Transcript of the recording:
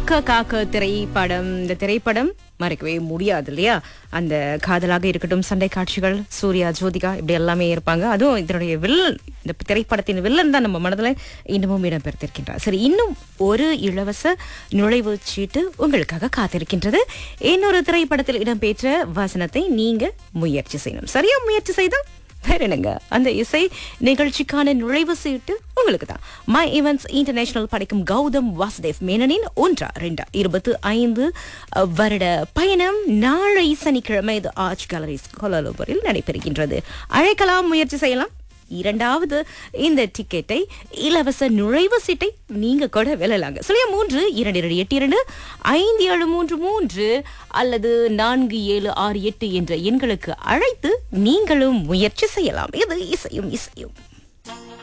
காக்க காக்க திரைப்படம் இந்த திரைப்படம் மறைக்கவே முடியாது இல்லையா அந்த காதலாக இருக்கட்டும் சண்டை காட்சிகள் சூர்யா ஜோதிகா இப்படி எல்லாமே இருப்பாங்க அதுவும் இதனுடைய வில்லன் இந்த திரைப்படத்தின் வில்லன் தான் நம்ம மனதில் இன்னமும் இடம்பெற்றிருக்கின்றார் சரி இன்னும் ஒரு இலவச நுழைவு சீட்டு உங்களுக்காக காத்திருக்கின்றது இன்னொரு திரைப்படத்தில் இடம்பெற்ற வசனத்தை நீங்க முயற்சி செய்யணும் சரியா முயற்சி செய்தால் வேற என்னங்க அந்த இசை நிகழ்ச்சிக்கான நுழைவு சீட்டு உங்களுக்கு தான் மை ஈவென்ட்ஸ் இன்டர்நேஷனல் படைக்கும் கௌதம் வாசுதேவ் மேனனின் ஒன்றா ரெண்டா இருபத்து ஐந்து அஹ், வருட பயணம் நாளை சனிக்கிழமை இது ஆர்ச் கேலரிஸ் கோலாலம்பூரில் நடைபெறுகின்றது அழைக்கலாம் முயற்சி செய்யலாம் இரண்டாவது இந்த டிக்கெட்டை இலவச நுழைவு சீட்டை நீங்க கூட வெல்லலாங்க சொல்லிய மூன்று இரண்டு இரண்டு எட்டு இரண்டு ஐந்து ஏழு மூன்று மூன்று அல்லது நான்கு ஏழு ஆறு எட்டு என்ற எண்களுக்கு அழைத்து நீங்களும் முயற்சி செய்யலாம் இது இசையும் இசையும்